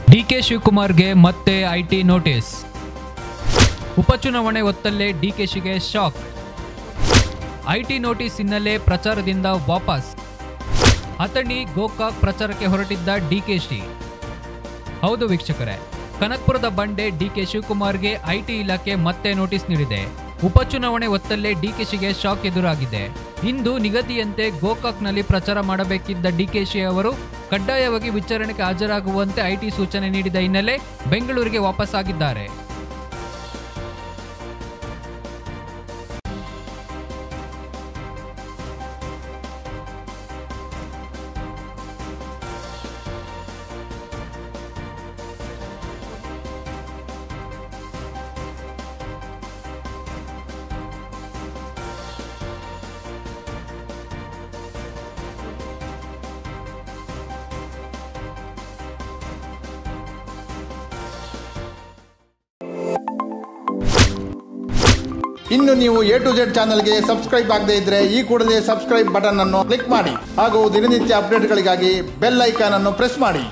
DK ಶಿವಕುಮಾರ್ಗೆ ಮತ್ತೆ IT notice ಉಪಚುನಾವಣೆ ಹೊತ್ತಲ್ಲೇ ಡಿಕೆಶಿಗೆ ಶಾಕ್ ಐಟಿ ನೋಟಿಸ್ ಹಿನ್ನೆಲೆ ಪ್ರಚಾರದಿಂದ ವಾಪಸ್ ಅಥಣಿ ಗೋಕಾಕ್ ಪ್ರಚಾರಕ್ಕೆ ಹೊರಟಿದ್ದ ಡಿಕೆಶಿ ಹೌದು ವೀಕ್ಷಕರೇ ಕನಕ್ಪುರದ ಬಂಡೆ ಡಿಕೆ ಶಿವಕುಮಾರ್ಗೆ ಐಟಿ ಇಲಾಖೆ ಮತ್ತೆ ನೋಟಿಸ್ ನೀಡಿದೆ ಉಪಚುನಾವಣೆ ಹೊತ್ತಲ್ಲೇ ಡಿಕೆಶಿಗೆ ಶಾಕ್ ಎದುರಾಗಿದೆ ಇಂದು ನಿಗದಿಯಂತೆ ಗೋಕಾಕ್ನಲ್ಲಿ ಪ್ರಚಾರ ಮಾಡಬೇಕಿದ್ದ ಡಿಕೆಶಿ ಅವರು ಕಡ್ಡಾಯವಾಗಿ ವಿಚಾರಣೆಗೆ ಹಾಜರಾಗುವಂತೆ ಐಟಿ ಸೂಚನೆ ನೀಡಿದ ಹಿನ್ನೆಲೆ ಬೆಂಗಳೂರಿಗೆ ವಾಪಸ್ಸಾಗಿದ್ದಾರೆ ಇನ್ನು ನೀವು ಎ ಟು ಜೆಡ್ ಚಾನಲ್ಗೆ ಸಬ್ಸ್ಕ್ರೈಬ್ ಆಗದೇ ಇದ್ರೆ ಈ ಕೂಡಲೇ ಸಬ್ಸ್ಕ್ರೈಬ್ ಬಟನ್ ಅನ್ನು ಕ್ಲಿಕ್ ಮಾಡಿ ಹಾಗೂ ದಿನನಿತ್ಯ ಅಪ್ಡೇಟ್ಗಳಿಗಾಗಿ ಬೆಲ್ ಐಕಾನ್ ಅನ್ನು ಪ್ರೆಸ್ ಮಾಡಿ